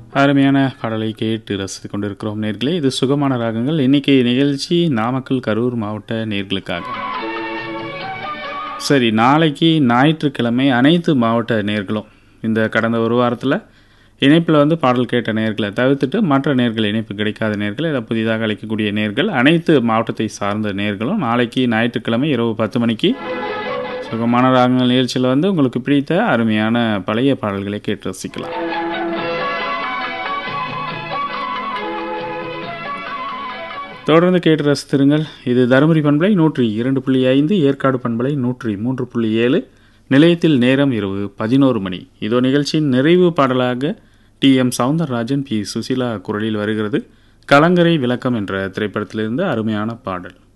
அருமையான பாடலை கேட்டு ரசித்து கொண்டிருக்கிறோம் நேர்களே இது சுகமான ராகங்கள் இன்னைக்கு நிகழ்ச்சி நாமக்கல் கரூர் மாவட்ட நேர்களுக்காக சரி நாளைக்கு ஞாயிற்றுக்கிழமை அனைத்து மாவட்ட நேர்களும் இந்த கடந்த ஒரு வாரத்தில் இணைப்பில் வந்து பாடல் கேட்ட நேர்களை தவிர்த்துட்டு மற்ற நேர்கள் இணைப்பு கிடைக்காத நேர்கள் இதை புதிதாக அழைக்கக்கூடிய நேர்கள் அனைத்து மாவட்டத்தை சார்ந்த நேர்களும் நாளைக்கு ஞாயிற்றுக்கிழமை இரவு பத்து மணிக்கு சுகமான ராகங்கள் நிகழ்ச்சியில் வந்து உங்களுக்கு பிடித்த அருமையான பழைய பாடல்களை கேட்டு ரசிக்கலாம் தொடர்ந்து கேட்டு ரசித்திருங்கள் இது தருமபுரி பண்பலை நூற்றி இரண்டு புள்ளி ஐந்து ஏற்காடு பண்பலை நூற்றி மூன்று புள்ளி ஏழு நிலையத்தில் நேரம் இரவு பதினோரு மணி இதோ நிகழ்ச்சியின் நிறைவு பாடலாக T M Soundararajan P Susheela குரலில் வருகிறது கலங்கரை விளக்கம் என்ற திரைப்படத்திலிருந்து அருமையான பாடல்